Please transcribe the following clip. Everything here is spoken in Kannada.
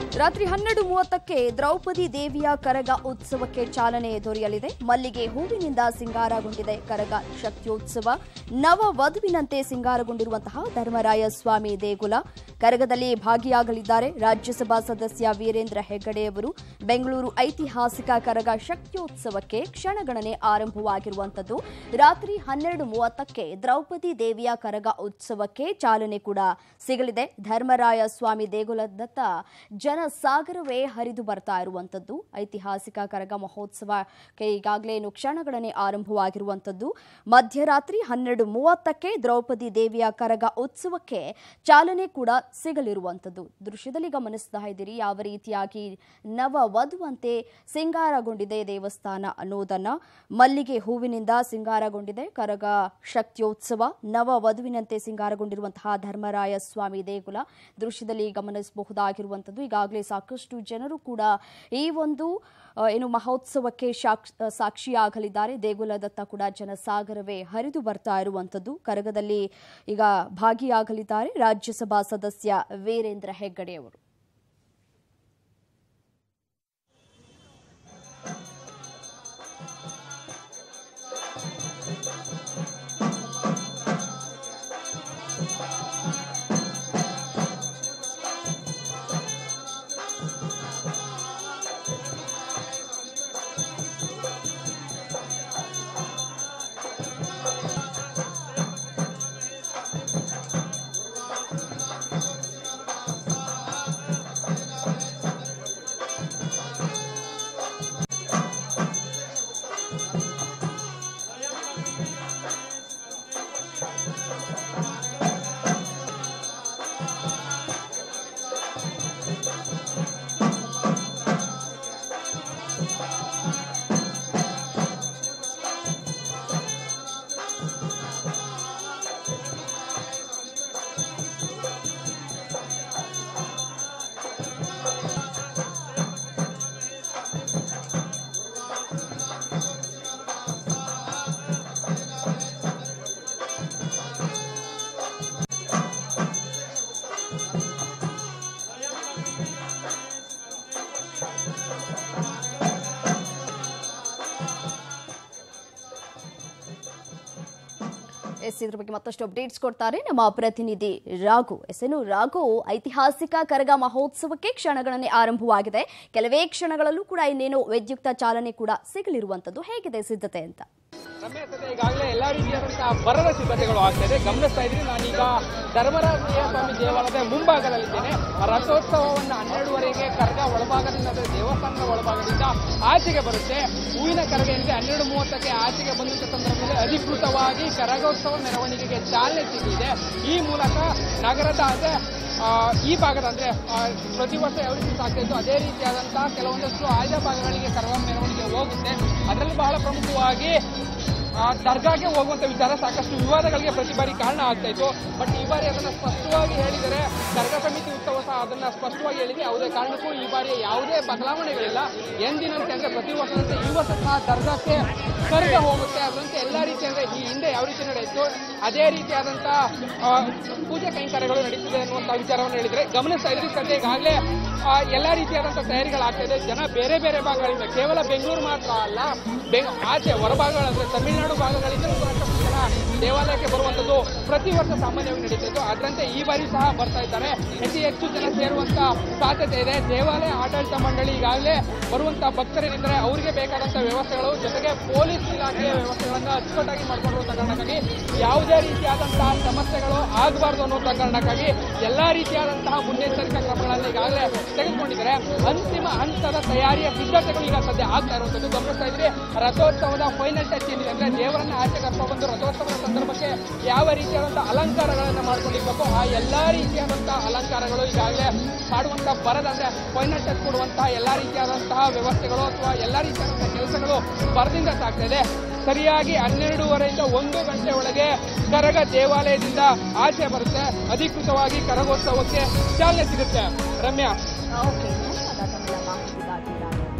ರಾತ್ರಿ ಹನ್ನೆರಡು ಮೂವತ್ತಕ್ಕೆ ದ್ರೌಪದಿ ದೇವಿಯ ಕರಗ ಉತ್ಸವಕ್ಕೆ ಚಾಲನೆ ದೊರೆಯಲಿದೆ ಮಲ್ಲಿಗೆ ಹೂವಿನಿಂದ ಸಿಂಗಾರಗೊಂಡಿದೆ ಕರಗ ಶಕ್ತಿಯೋತ್ಸವ ನವ ವಧುವಿನಂತೆ ಸಿಂಗಾರಗೊಂಡಿರುವಂತಹ ಧರ್ಮರಾಯ ಸ್ವಾಮಿ ದೇಗುಲ ಕರಗದಲ್ಲಿ ಭಾಗಿಯಾಗಲಿದ್ದಾರೆ ರಾಜ್ಯಸಭಾ ಸದಸ್ಯ ವೀರೇಂದ್ರ ಹೆಗ್ಗಡೆಯವರು ಬೆಂಗಳೂರು ಐತಿಹಾಸಿಕ ಕರಗ ಶಕ್ತಿಯೋತ್ಸವಕ್ಕೆ ಕ್ಷಣಗಣನೆ ಆರಂಭವಾಗಿರುವಂತದ್ದು ರಾತ್ರಿ ಹನ್ನೆರಡು ಮೂವತ್ತಕ್ಕೆ ದ್ರೌಪದಿ ದೇವಿಯ ಕರಗ ಉತ್ಸವಕ್ಕೆ ಚಾಲನೆ ಕೂಡ ಸಿಗಲಿದೆ ಧರ್ಮರಾಯ ಸ್ವಾಮಿ ದೇಗುಲದತ್ತ ಜನಸಾಗರವೇ ಹರಿದು ಬರ್ತಾ ಇರುವಂತದ್ದು ಐತಿಹಾಸಿಕ ಕರಗ ಮಹೋತ್ಸವಕ್ಕೆ ಈಗಾಗಲೇ ಇನ್ನು ಕ್ಷಣಗಣನೆ ಆರಂಭವಾಗಿರುವಂತದ್ದು ಮಧ್ಯರಾತ್ರಿ ಹನ್ನೆರಡು ಮೂವತ್ತಕ್ಕೆ ದ್ರೌಪದಿ ದೇವಿಯ ಕರಗ ಉತ್ಸವಕ್ಕೆ ಚಾಲನೆ ಕೂಡ ಸಿಗಲಿರುವಂತದ್ದು ದೃಶ್ಯದಲ್ಲಿ ಗಮನಿಸ್ತಾ ಇದ್ದೀರಿ ಯಾವ ರೀತಿಯಾಗಿ ನವ ವಧುವಂತೆ ಸಿಂಗಾರಗೊಂಡಿದೆ ದೇವಸ್ಥಾನ ಅನ್ನೋದನ್ನ ಮಲ್ಲಿಗೆ ಹೂವಿನಿಂದ ಸಿಂಗಾರಗೊಂಡಿದೆ ಕರಗ ಶಕ್ತಿಯೋತ್ಸವ ನವ ವಧುವಿನಂತೆ ಸಿಂಗಾರಗೊಂಡಿರುವಂತಹ ಧರ್ಮರಾಯ ಸ್ವಾಮಿ ದೇಗುಲ ದೃಶ್ಯದಲ್ಲಿ ಗಮನಿಸಬಹುದಾಗಿರುವಂತದ್ದು ಈಗಾಗಲೇ ಸಾಕಷ್ಟು ಜನರು ಕೂಡ ಈ ಒಂದು ಆ, ಏನು ಮಹೋತ್ಸವಕ್ಕೆ ಶಾಕ್- ಸಾಕ್ಷಿಯಾಗಲಿದ್ದಾರೆ ದೇಗುಲದತ್ತ ಕೂಡ ಜನಸಾಗರವೇ ಹರಿದು ಬರ್ತಾ ಇರುವಂತದ್ದು ಕರಗದಲ್ಲಿ ಈಗ ಭಾಗಿಯಾಗಲಿದ್ದಾರೆ ರಾಜ್ಯಸಭಾ ಸದಸ್ಯ ವೀರೇಂದ್ರ ಹೆಗ್ಗಡೆಯವರು ಎಸ್ ಇದ್ರ ಬಗ್ಗೆ ಮತ್ತಷ್ಟು ಅಪ್ಡೇಟ್ಸ್ ಕೊಡ್ತಾರೆ ನಮ್ಮ ಪ್ರತಿನಿಧಿ ರಾಘು ಎಸ್ ಏನು ರಾಘು ಐತಿಹಾಸಿಕ ಕರಗ ಮಹೋತ್ಸವಕ್ಕೆ ಕ್ಷಣಗಣನೆ ಆರಂಭವಾಗಿದೆ ಕೆಲವೇ ಕ್ಷಣಗಳಲ್ಲೂ ಕೂಡ ಇನ್ನೇನು ವಿದ್ಯುಕ್ತ ಚಾಲನೆ ಕೂಡ ಸಿಗಲಿರುವಂತದ್ದು ಹೇಗಿದೆ ಸಿದ್ಧತೆ ಅಂತ ರಮ್ಯ ಸದ್ಯ ಈಗಾಗಲೇ ಎಲ್ಲಾ ರೀತಿಯಾದಂತಹ ಬರದ ಸಿದ್ಧತೆಗಳು ಆಗ್ತಾ ಇದೆ ಗಮನಿಸ್ತಾ ಇದ್ದೀನಿ ನಾನೀಗ ಧರ್ಮರಾಜ ಸ್ವಾಮಿ ದೇವಾಲಯದ ಮುಂಭಾಗದಲ್ಲಿದ್ದೇನೆ ರಥೋತ್ಸವವನ್ನು ಹನ್ನೆರಡುವರೆಗೆ ಕರಗ ಒಳಭಾಗದಿಂದ ಅಂದ್ರೆ ದೇವಸ್ಥಾನದ ಒಳಭಾಗದಿಂದ ಆಚೆಗೆ ಬರುತ್ತೆ ಹೂವಿನ ಕರಗ ಏನಿದೆ ಹನ್ನೆರಡು ಮೂವತ್ತಕ್ಕೆ ಆಚೆಗೆ ಬಂದಂತ ಸಂದರ್ಭದಲ್ಲಿ ಅಧಿಕೃತವಾಗಿ ಕರಗೋತ್ಸವ ಮೆರವಣಿಗೆಗೆ ಚಾಲನೆ ಸಿಗಲಿದೆ ಈ ಮೂಲಕ ನಗರದ ಅಂದ್ರೆ ಆ, ಈ ಭಾಗದ ಅಂದ್ರೆ ಆ, ಪ್ರತಿ ವರ್ಷ ಯಾವ ರೀತಿ ಸಾಗ್ತಾ ಇತ್ತು ಅದೇ ರೀತಿಯಾದಂತಹ ಕೆಲವೊಂದಷ್ಟು ಆಯ್ದ ಭಾಗಗಳಿಗೆ ಕರಗ ಮೆರವಣಿಗೆ ಹೋಗುತ್ತೆ ಅದರಲ್ಲಿ ಬಹಳ ಪ್ರಮುಖವಾಗಿ ಆ, ದರ್ಗಾಗೆ ಹೋಗುವಂತ ವಿಚಾರ ಸಾಕಷ್ಟು ವಿವಾದಗಳಿಗೆ ಪ್ರತಿ ಬಾರಿ ಕಾರಣ ಆಗ್ತಾ ಇತ್ತು ಬಟ್ ಈ ಬಾರಿ ಅದನ್ನ ಸ್ಪಷ್ಟವಾಗಿ ಹೇಳಿದರೆ ದರ್ಗಾ ಸಮಿತಿ ಉತ್ಸವ ಸಹ ಅದನ್ನ ಸ್ಪಷ್ಟವಾಗಿ ಹೇಳಿದೆ ಯಾವುದೇ ಕಾರಣಕ್ಕೂ ಈ ಬಾರಿ ಯಾವುದೇ ಬದಲಾವಣೆಗಳಿಲ್ಲ ಎಂದಿನಂತೆ ಅಂದ್ರೆ ಪ್ರತಿ ವರ್ಷದಂತೆ ಈ ವರ್ಷ ಸಹ ದರ್ಗಾಕ್ಕೆ ಕರಗ ಹೋಗುತ್ತೆ ಅದಂತೆ ಎಲ್ಲಾ ರೀತಿ ಅಂದ್ರೆ ಈ ಹಿಂದೆ ಯಾವ ರೀತಿ ನಡೆಯಿತು ಅದೇ ರೀತಿಯಾದಂತಹ ಆ, ಪೂಜೆ ಕೈಂಕರ್ಯಗಳು ನಡೀತಿದೆ ಅನ್ನುವಂತ ವಿಚಾರವನ್ನು ಹೇಳಿದ್ರೆ ಗಮನಿಸ್ತಾ ಇದ್ರಿ ಸದ್ಯ ಈಗಾಗಲೇ ಆ, ಎಲ್ಲಾ ರೀತಿಯಾದಂತಹ ತಯಾರಿಗಳಾಗ್ತಾ ಇದೆ ಜನ ಬೇರೆ ಬೇರೆ ಭಾಗಗಳಿಂದ ಕೇವಲ ಬೆಂಗಳೂರು ಮಾತ್ರ ಅಲ್ಲ ಬೆಂಗ್ ಆಚೆ ಹೊರಭಾಗಗಳಂದ್ರೆ ತಮಿಳುನಾಡು ಭಾಗಗಳಿಂದ ಸಾಕಷ್ಟು ಜನ ದೇವಾಲಯಕ್ಕೆ ಬರುವಂತದ್ದು ಪ್ರತಿ ವರ್ಷ ಸಾಮಾನ್ಯವಾಗಿ ನಡೀತಿತ್ತು ಅದರಂತೆ ಈ ಬಾರಿ ಸಹ ಬರ್ತಾ ಇದ್ದಾರೆ ಅತಿ ಹೆಚ್ಚು ಜನ ಸೇರುವಂತ ಸಾಧ್ಯತೆ ಇದೆ ದೇವಾಲಯ ಆಡಳಿತ ಮಂಡಳಿ ಈಗಾಗಲೇ ಬರುವಂತ ಭಕ್ತರೇನಿದ್ದಾರೆ ಅವರಿಗೆ ಬೇಕಾದಂತ ವ್ಯವಸ್ಥೆಗಳು ಜೊತೆಗೆ ಪೊಲೀಸ್ ಇಲಾಖೆಯ ವ್ಯವಸ್ಥೆಗಳನ್ನ ಅಚ್ಚುಕಟ್ಟಾಗಿ ಮಾಡಿಕೊಂಡಿರುವಂತ ಕಾರಣಕ್ಕಾಗಿ ಯಾವುದೇ ರೀತಿಯಾದಂತಹ ಸಮಸ್ಯೆಗಳು ಆಗಬಾರ್ದು ಅನ್ನುವಂತ ಕಾರಣಕ್ಕಾಗಿ ಎಲ್ಲಾ ರೀತಿಯಾದಂತಹ ಮುನ್ನೆಚ್ಚರಿಕಾ ಕ್ರಮಗಳನ್ನು ಈಗಾಗಲೇ ತೆಗೆದುಕೊಂಡಿದ್ದಾರೆ ಅಂತಿಮ ಹಂತದ ತಯಾರಿಯ ಸಿದ್ಧತೆಗಳು ಈಗ ಸದ್ಯ ಆಗ್ತಾ ಇರುವಂತದ್ದು ಗಮನಿಸ್ತಾ ಇದ್ರೆ ರಥೋತ್ಸವದ ಫೈನಲ್ ಟಚ್ ಏನಿದೆ ಅಂದ್ರೆ ದೇವರನ್ನ ಆಚೆ ಕರ್ಕೊಂಡು ಬಂದು ರಥೋತ್ಸವದ ಸಂದರ್ಭಕ್ಕೆ ಯಾವ ರೀತಿಯಾದಂತಹ ಅಲಂಕಾರಗಳನ್ನ ಮಾಡ್ಕೊಂಡಿರ್ಬೇಕು ಆ ಎಲ್ಲಾ ರೀತಿಯಾದಂತಹ ಅಲಂಕಾರಗಳು ಈಗಾಗಲೇ ಮಾಡುವಂತ ಬರದ ಅಂದ್ರೆ ಫೈನಲ್ ಟಚ್ ಕೊಡುವಂತಹ ಎಲ್ಲಾ ರೀತಿಯಾದಂತಹ ವ್ಯವಸ್ಥೆಗಳು ಅಥವಾ ಎಲ್ಲಾ ರೀತಿಯಾದಂತಹ ಕೆಲಸಗಳು ಬರದಿಂದ ಸಾಗ್ತಾ ಇದೆ ಸರಿಯಾಗಿ ಹನ್ನೆರಡೂವರೆಯಿಂದ ಒಂದು ಗಂಟೆ ಒಳಗೆ ಕರಗ ದೇವಾಲಯದಿಂದ ಆಚೆ ಬರುತ್ತೆ ಅಧಿಕೃತವಾಗಿ ಕರಗೋತ್ಸವಕ್ಕೆ ಚಾಲನೆ ಸಿಗುತ್ತೆ ರಮ್ಯಾ ಓಕೆ ಧನ್ಯವಾದ ತಮ್ಮೆಲ್ಲ ಮಾಹಿತಿಗಾಗಿ ರಾಘು